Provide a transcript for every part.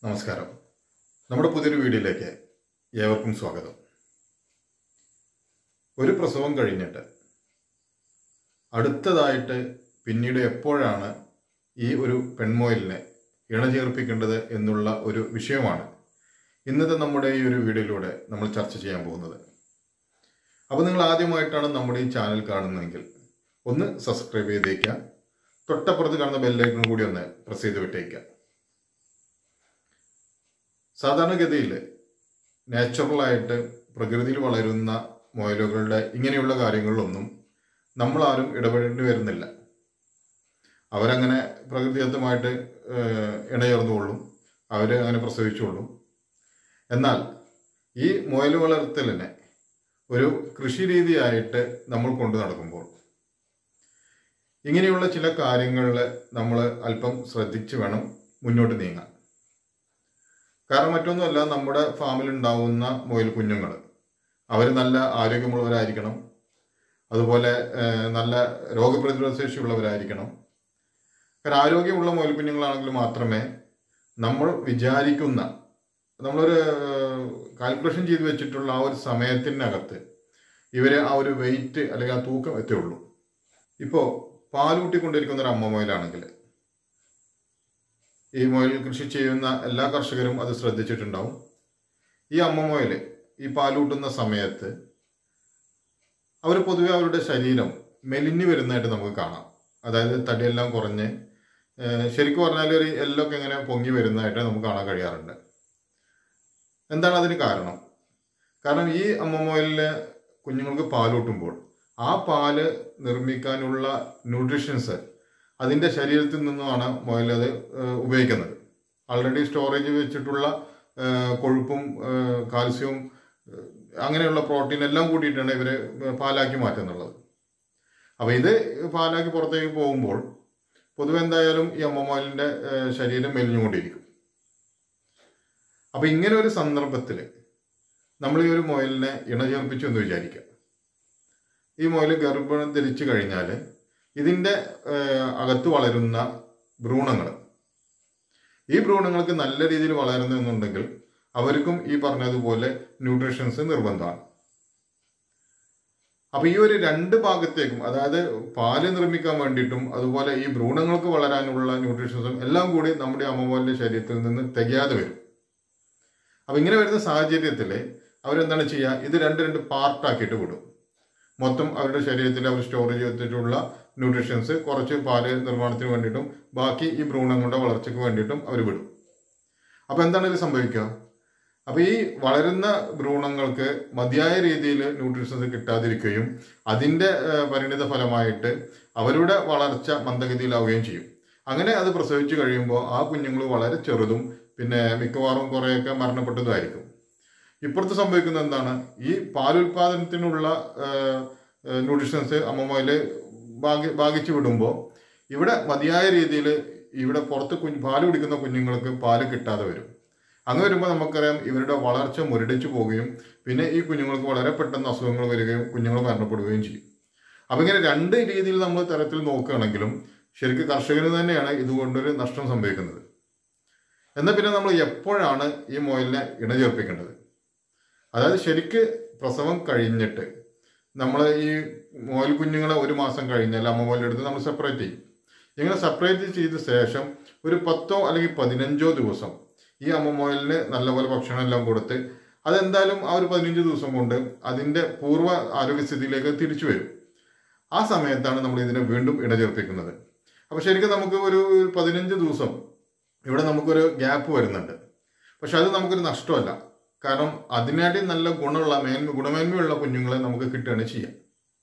നമസ്കാരം നമ്മുടെ പുതിയൊരു വീഡിയോയിലേക്ക് ഏവർക്കും സ്വാഗതം ഒരു പ്രസവം കഴിഞ്ഞിട്ട് അടുത്തതായിട്ട് പിന്നീട് എപ്പോഴാണ് ഈ ഒരു പെൺമോയിലിനെ ഇണചേർപ്പിക്കേണ്ടത് എന്നുള്ള ഒരു വിഷയമാണ് ഇന്നത്തെ നമ്മുടെ ഈ ഒരു വീഡിയോയിലൂടെ നമ്മൾ ചർച്ച ചെയ്യാൻ പോകുന്നത് അപ്പോൾ നിങ്ങൾ ആദ്യമായിട്ടാണ് നമ്മുടെ ഈ ചാനൽ കാണുന്നതെങ്കിൽ ഒന്ന് സബ്സ്ക്രൈബ് ചെയ്തേക്കുക തൊട്ടപ്പുറത്ത് കാണുന്ന ബെല്ലൈക്കൺ കൂടി ഒന്ന് പ്രസ് ചെയ്ത് വിട്ടേക്കുക സാധാരണഗതിയിൽ നാച്ചുറലായിട്ട് പ്രകൃതിയിൽ വളരുന്ന മുയലുകളുടെ ഇങ്ങനെയുള്ള കാര്യങ്ങളിലൊന്നും നമ്മളാരും ഇടപെടേണ്ടി വരുന്നില്ല അവരങ്ങനെ പ്രകൃതിദത്തമായിട്ട് ഏഹ്, ഇണചേർന്നുകൊള്ളും അവർ അങ്ങനെ പ്രസവിച്ചുകൊള്ളും എന്നാൽ ഈ മുയൽ വളർത്തലിനെ ഒരു കൃഷി രീതിയായിട്ട് നമ്മൾ കൊണ്ടു നടക്കുമ്പോൾ ഇങ്ങനെയുള്ള ചില കാര്യങ്ങളിൽ നമ്മൾ അല്പം ശ്രദ്ധിച്ച് വേണം മുന്നോട്ട് നീങ്ങാൻ കാരണം മറ്റൊന്നുമല്ല നമ്മുടെ ഫാമിൽ ഉണ്ടാവുന്ന മുയൽ കുഞ്ഞുങ്ങൾ അവർ നല്ല ആരോഗ്യമുള്ളവരായിരിക്കണം അതുപോലെ ഏഹ്, നല്ല രോഗപ്രതിരോധ ശേഷിയുള്ളവരായിരിക്കണം കാരണം ആരോഗ്യമുള്ള മുയൽ കുഞ്ഞുങ്ങളാണെങ്കിൽ മാത്രമേ നമ്മൾ വിചാരിക്കുന്ന നമ്മളൊരു കാൽക്കുലേഷൻ ചെയ്ത് വെച്ചിട്ടുള്ള ആ ഒരു സമയത്തിനകത്ത് ഇവരെ ആ ഒരു വെയിറ്റ് അല്ലെങ്കിൽ ആ തൂക്കം എത്തുകയുള്ളൂ ഇപ്പോൾ പാലൂട്ടിക്കൊണ്ടിരിക്കുന്ന ഒരു അമ്മ മുയലാണെങ്കിൽ ഈ മുയൽ കൃഷി ചെയ്യുന്ന എല്ലാ കർഷകരും അത് ശ്രദ്ധിച്ചിട്ടുണ്ടാവും ഈ അമ്മ മുയൽ ഈ പാലൂട്ടുന്ന സമയത്ത് അവർ പൊതുവെ അവരുടെ ശരീരം മെലിഞ്ഞു വരുന്നതായിട്ട് നമുക്ക് കാണാം അതായത് തടിയെല്ലാം കുറഞ്ഞ് ഏഹ് ശരിക്കും പറഞ്ഞാൽ ഒരു എല്ലൊക്കെ ഇങ്ങനെ പൊങ്ങി വരുന്നതായിട്ട് നമുക്ക് കാണാൻ കഴിയാറുണ്ട് എന്താണ് അതിന് കാരണം കാരണം ഈ അമ്മ മുയലിന് കുഞ്ഞുങ്ങൾക്ക് പാലൂട്ടുമ്പോൾ ആ പാല് നിർമ്മിക്കാനുള്ള ന്യൂട്രീഷൻസ് അതിൻ്റെ ശരീരത്തിൽ നിന്നുമാണ് മുയൽ അത് ഏഹ്, ഉപയോഗിക്കുന്നത് ആൾറെഡി സ്റ്റോറേജ് വെച്ചിട്ടുള്ള ഏഹ്, കൊഴുപ്പും ഏഹ്, കാൽസ്യവും ഏഹ്, അങ്ങനെയുള്ള പ്രോട്ടീൻ എല്ലാം കൂട്ടിയിട്ടാണ് ഇവർ പാലാക്കി മാറ്റുന്നുള്ളത് അപ്പോൾ ഇത് പാലാക്കി പുറത്തേക്ക് പോകുമ്പോൾ പൊതുവെ എന്തായാലും ഈ അമ്മ മുയലിൻ്റെ ഏഹ്, ശരീരം മെലിഞ്ഞുകൊണ്ടിരിക്കും അപ്പോൾ ഇങ്ങനെ ഒരു സന്ദർഭത്തിൽ നമ്മൾ ഈ ഒരു മുയലിനെ ഇണചേർപ്പിച്ചു എന്ന് വിചാരിക്കുക ഈ മുയൽ ഗർഭം ധരിച്ചു കഴിഞ്ഞാൽ ഇതിൻ്റെ ഏഹ്, അകത്ത് വളരുന്ന ഭ്രൂണങ്ങൾ ഈ ഭ്രൂണങ്ങൾക്ക് നല്ല രീതിയിൽ വളരുന്നുണ്ടെങ്കിൽ അവർക്കും ഈ പറഞ്ഞതുപോലെ ന്യൂട്രീഷൻസ് നിർബന്ധമാണ് അപ്പൊ ഈ ഒരു രണ്ട് ഭാഗത്തേക്കും അതായത് പാല് നിർമ്മിക്കാൻ വേണ്ടിയിട്ടും അതുപോലെ ഈ ഭ്രൂണങ്ങൾക്ക് വളരാനുള്ള ന്യൂട്രീഷൻസും എല്ലാം കൂടി നമ്മുടെ അമ്മമോലിന്റെ ശരീരത്തിൽ നിന്ന് തികയാതെ വരും അപ്പൊ ഇങ്ങനെ വരുന്ന സാഹചര്യത്തിൽ അവരെന്താണ് ചെയ്യുക ഇത് രണ്ട് രണ്ട് പാർട്ടാക്കിയിട്ട് വിടും മൊത്തം അവരുടെ ശരീരത്തിൽ അവർ സ്റ്റോർ ചെയ്തിട്ടുള്ള ന്യൂട്രീഷൻസ് കുറച്ച് പാല് നിർമ്മാണത്തിന് വേണ്ടിയിട്ടും ബാക്കി ഈ ഭ്രൂണങ്ങളുടെ വളർച്ചയ്ക്ക് വേണ്ടിയിട്ടും അവർ വിടും അപ്പൊ എന്താണ് ഇത് സംഭവിക്കുക അപ്പൊ ഈ വളരുന്ന ഭ്രൂണങ്ങൾക്ക് മതിയായ രീതിയിൽ ന്യൂട്രീഷൻസ് കിട്ടാതിരിക്കുകയും അതിന്റെ ഏഹ്, പരിണിത ഫലമായിട്ട് അവരുടെ വളർച്ച മന്ദഗതിയിലാവുകയും ചെയ്യും അങ്ങനെ അത് പ്രസവിച്ചു കഴിയുമ്പോൾ ആ കുഞ്ഞുങ്ങൾ വളരെ ചെറുതും പിന്നെ മിക്കവാറും കുറേയൊക്കെ മരണപ്പെട്ടതുമായിരിക്കും ഇപ്പുറത്ത് സംഭവിക്കുന്നത് എന്താണ് ഈ പാലുൽപാദനത്തിനുള്ള ന്യൂട്രീഷൻസ് അമ്മമ്മയില് ഭാഗി ഭാഗിച്ചു വിടുമ്പോൾ ഇവിടെ മതിയായ രീതിയിൽ ഇവിടെ പുറത്ത് കുഞ്ഞ് പാല് കുടിക്കുന്ന കുഞ്ഞുങ്ങൾക്ക് പാല് കിട്ടാതെ വരും അങ്ങനെ വരുമ്പോൾ നമുക്കറിയാം ഇവരുടെ വളർച്ച മുരടിച്ചു പോവുകയും പിന്നെ ഈ കുഞ്ഞുങ്ങൾക്ക് വളരെ പെട്ടെന്ന് അസുഖങ്ങൾ വരികയും കുഞ്ഞുങ്ങൾ മരണപ്പെടുകയും ചെയ്യും അപ്പം ഇങ്ങനെ രണ്ട് രീതിയിൽ നമ്മൾ തരത്തിൽ നോക്കുകയാണെങ്കിലും ശരിക്കും കർഷകന് തന്നെയാണ് ഇതുകൊണ്ടൊരു നഷ്ടം സംഭവിക്കുന്നത് എന്നാൽ പിന്നെ നമ്മൾ എപ്പോഴാണ് ഈ മുയലിനെ ഇണചേർപ്പിക്കേണ്ടത് അതായത് ശരിക്ക് പ്രസവം കഴിഞ്ഞിട്ട് നമ്മൾ ഈ മുയൽ കുഞ്ഞുങ്ങളെ ഒരു മാസം കഴിഞ്ഞാൽ അമ്മ മുയലിൻ്റെ അടുത്ത് നമ്മൾ സെപ്പറേറ്റ് ചെയ്യും ഇങ്ങനെ സെപ്പറേറ്റ് ചെയ്ത ശേഷം ഒരു പത്തോ അല്ലെങ്കിൽ പതിനഞ്ചോ ദിവസം ഈ അമ്മ മുയലിന് നല്ലപോലെ ഭക്ഷണം എല്ലാം കൊടുത്ത് അതെന്തായാലും ആ ഒരു പതിനഞ്ച് ദിവസം കൊണ്ട് അതിൻ്റെ പൂർവ്വ ആരോഗ്യസ്ഥിതിയിലേക്ക് തിരിച്ചു വരും ആ സമയത്താണ് നമ്മൾ ഇതിനെ വീണ്ടും ഇണചേർപ്പിക്കുന്നത് അപ്പോൾ ശരിക്കും നമുക്ക് ഒരു പതിനഞ്ച് ദിവസം ഇവിടെ നമുക്കൊരു ഗ്യാപ്പ് വരുന്നുണ്ട് പക്ഷെ അത് നമുക്കൊരു നഷ്ടമല്ല കാരണം അതിനായിട്ട് നല്ല ഗുണമുള്ള മേന്മ ഗുണമേന്മയുള്ള കുഞ്ഞുങ്ങളെ നമുക്ക് കിട്ടുകയാണ് ചെയ്യുക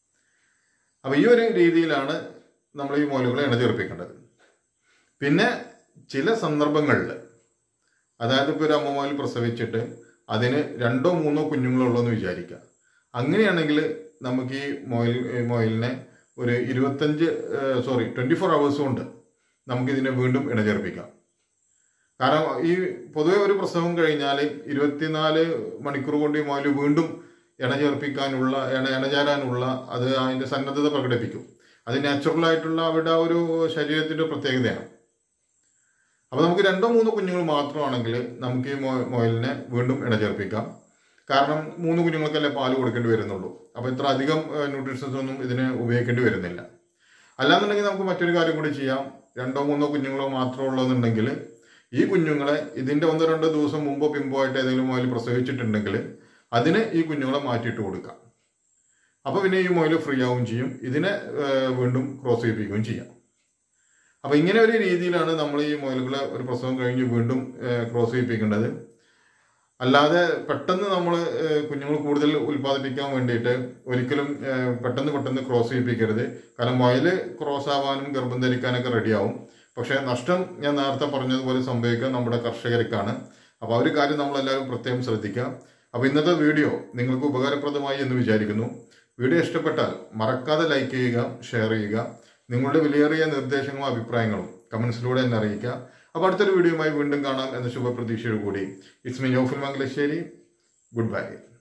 അപ്പൊ ഈ ഒരു രീതിയിലാണ് നമ്മൾ ഈ മോലുകളെ ഇണചേർപ്പിക്കേണ്ടത് പിന്നെ ചില സന്ദർഭങ്ങളിൽ അതായത് ഇപ്പോൾ ഒരു അമ്മ മോൽ പ്രസവിച്ചിട്ട് അതിന് രണ്ടോ മൂന്നോ കുഞ്ഞുങ്ങളുള്ളൂ എന്ന് വിചാരിക്കുക അങ്ങനെയാണെങ്കിൽ നമുക്ക് ഈ മൊയിൽ മൊയിലിനെ ഒരു ഇരുപത്തഞ്ച് സോറി ട്വൻറ്റി ഫോർ അവേഴ്സ് കൊണ്ട് നമുക്കിതിനെ വീണ്ടും ഇണചേർപ്പിക്കാം കാരണം ഈ പൊതുവെ ഒരു പ്രസവം കഴിഞ്ഞാൽ ഇരുപത്തിനാല് മണിക്കൂർ കൊണ്ട് ഈ മുയൽ വീണ്ടും ഇണ ചേർപ്പിക്കാനുള്ള ഇണ ഇണചേരാനുള്ള അത് അതിന്റെ സന്നദ്ധത പ്രകടിപ്പിക്കും അത് നാച്ചുറൽ ആയിട്ടുള്ള അവരുടെ ആ ഒരു ശരീരത്തിന്റെ പ്രത്യേകതയാണ് അപ്പോൾ നമുക്ക് രണ്ടോ മൂന്നോ കുഞ്ഞുങ്ങൾ മാത്രമാണെങ്കിൽ നമുക്ക് ഈ മൊ- മുയലിനെ വീണ്ടും ഇണചേർപ്പിക്കാം കാരണം മൂന്ന് കുഞ്ഞുങ്ങൾക്കല്ലേ പാല് കൊടുക്കേണ്ടി വരുന്നുള്ളൂ അപ്പോൾ ഇത്ര അധികം ന്യൂട്രീഷൻസ് ഒന്നും ഇതിന് ഉപയോഗിക്കേണ്ടി വരുന്നില്ല അല്ലാന്നുണ്ടെങ്കിൽ നമുക്ക് മറ്റൊരു കാര്യം കൂടി ചെയ്യാം രണ്ടോ മൂന്നോ കുഞ്ഞുങ്ങളോ മാത്രമേ ഉള്ളതെന്നുണ്ടെങ്കിൽ ഈ കുഞ്ഞുങ്ങളെ ഇതിന്റെ ഒന്നോ രണ്ടോ ദിവസം മുമ്പോ പിമ്പോ ആയിട്ട് ഏതെങ്കിലും മുയൽ പ്രസവിച്ചിട്ടുണ്ടെങ്കിൽ അതിന് ഈ കുഞ്ഞുങ്ങളെ മാറ്റിയിട്ട് കൊടുക്കാം അപ്പോൾ പിന്നെ ഈ മുയൽ ഫ്രീ ആവുകയും ചെയ്യും ഇതിനെ ഏഹ്, വീണ്ടും ക്രോസ് ചെയ്യിപ്പിക്കുകയും ചെയ്യാം അപ്പോൾ ഇങ്ങനെ ഒരു രീതിയിലാണ് നമ്മൾ ഈ മുയലുകളെ ഒരു പ്രസവം കഴിഞ്ഞ് വീണ്ടും ഏഹ്, ക്രോസ് ചെയ്യിപ്പിക്കേണ്ടത് അല്ലാതെ പെട്ടെന്ന് നമ്മൾ കുഞ്ഞുങ്ങൾ കൂടുതൽ ഉൽപ്പാദിപ്പിക്കാൻ വേണ്ടിയിട്ട് ഒരിക്കലും ഏഹ്, പെട്ടെന്ന് പെട്ടെന്ന് ക്രോസ് ചെയ്യിപ്പിക്കരുത് കാരണം മുയല് ക്രോസ് ആവാനും ഗർഭം ധരിക്കാനൊക്കെ റെഡിയാവും പക്ഷേ നഷ്ടം ഞാൻ നേരത്തെ പറഞ്ഞതുപോലെ സംഭവിക്കുക നമ്മുടെ കർഷകർക്കാണ് അപ്പോൾ ആ ഒരു കാര്യം നമ്മളെല്ലാവരും പ്രത്യേകം ശ്രദ്ധിക്കുക അപ്പോൾ ഇന്നത്തെ വീഡിയോ നിങ്ങൾക്ക് ഉപകാരപ്രദമായി എന്ന് വിചാരിക്കുന്നു വീഡിയോ ഇഷ്ടപ്പെട്ടാൽ മറക്കാതെ ലൈക്ക് ചെയ്യുക ഷെയർ ചെയ്യുക നിങ്ങളുടെ വിലയേറിയ നിർദ്ദേശങ്ങളും അഭിപ്രായങ്ങളും കമൻസിലൂടെ എന്നെ അറിയിക്കുക അപ്പോൾ അടുത്തൊരു വീഡിയോയുമായി വീണ്ടും കാണാം എന്ന ശുഭപ്രതീക്ഷയോടുകൂടി it's me Jofil Mangalassery good by